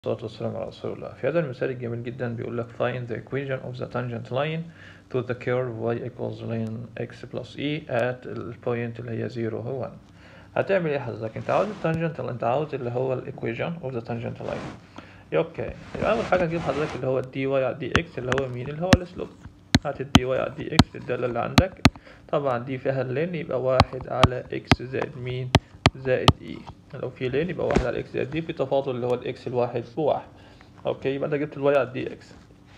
والصلاة والسلام على رسول الله في هذا المثال الجميل جدا بيقول لك find the equation of the tangent line to the curve y equals line x plus e at البوينت اللي هي 0 هو 1 هتعمل ايه حضرتك انت عاوز التانجنت انت عاوز اللي هو الايكويشن اوف ذا تانجنت لاين اوكي يبقى اول حاجه نجيب حضرتك اللي هو الدي واي على دي اكس اللي هو مين اللي هو السلوب هات الدي واي على دي اكس الداله اللي عندك طبعا دي فيها اللين يبقى واحد على اكس زائد مين زائد اي لو في لين يبقى واحد على اكس زائد دي في تفاضل اللي هو الاكس الواحد بواحد اوكي يبقى انت جبت الواي على الدي اكس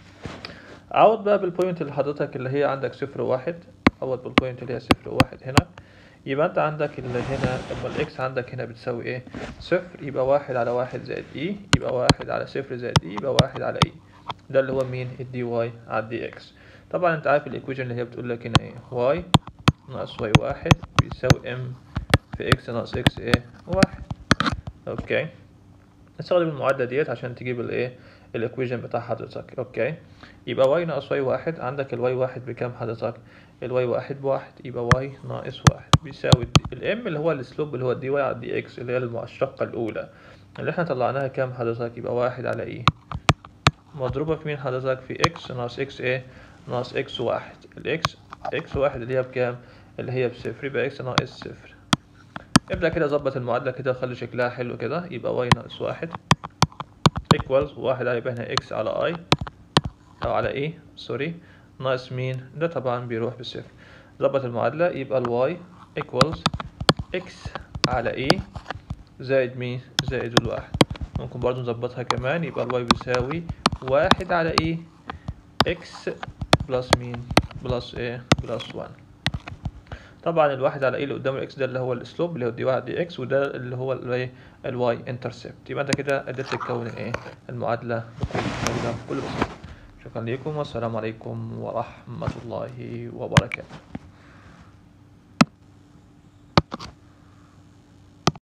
عوض بقى بالبوينت اللي حضرتك اللي هي عندك صفر واحد عوض بالبوينت اللي هي صفر واحد هنا يبقى انت عندك اللي هنا لما الاكس عندك هنا بتساوي ايه صفر يبقى واحد على واحد زائد اي يبقى واحد على صفر زائد اي يبقى واحد على اي ده اللي هو مين الدي واي على الدي اكس طبعا انت عارف الايكويشن اللي هي بتقول لك هنا ايه واي ناقص واي واحد بيساوي ام في اكس ناقص اكس ايه واحد اوكي نستخدم المعادلة ديت عشان تجيب الايه الايكويشن بتاع حضرتك اوكي يبقى واي ناقص واي واحد عندك الواي واحد بكام حضرتك الواي واحد بواحد يبقى واي ناقص واحد بيساوي الام اللي هو السلوب اللي هو الدي واي على الدي اكس اللي هي الشقة الأولى اللي احنا طلعناها كام حضرتك يبقى واحد على ايه مضروبة في مين حضرتك في اكس ناقص اكس ايه ناقص اكس واحد الاكس اكس واحد اللي هي بكام اللي هي بصفر يبقى اكس ناقص صفر ابدأ كده ظبط المعادلة كده وخلي شكلها حلو كده يبقى واي ناقص واحد equals واحد هيبقى هنا اكس على اي او على ايه سوري ناقص مين ده طبعا بيروح بصفر ظبط المعادلة يبقى الواي equals اكس على ايه زائد مين زائد الواحد ممكن برضو نظبطها كمان يبقى الواي بيساوي واحد على ايه اكس بلس مين بلس ايه بلس وان طبعا الواحد على ايه اللي قدام الاكس ده اللي هو السلوب اللي هو دي واحد دي اكس وده اللي هو الايه الواي انترسبت يبقى انت كده قدرت تكون الايه المعادله بكل بساطه شكرا لكم والسلام عليكم ورحمه الله وبركاته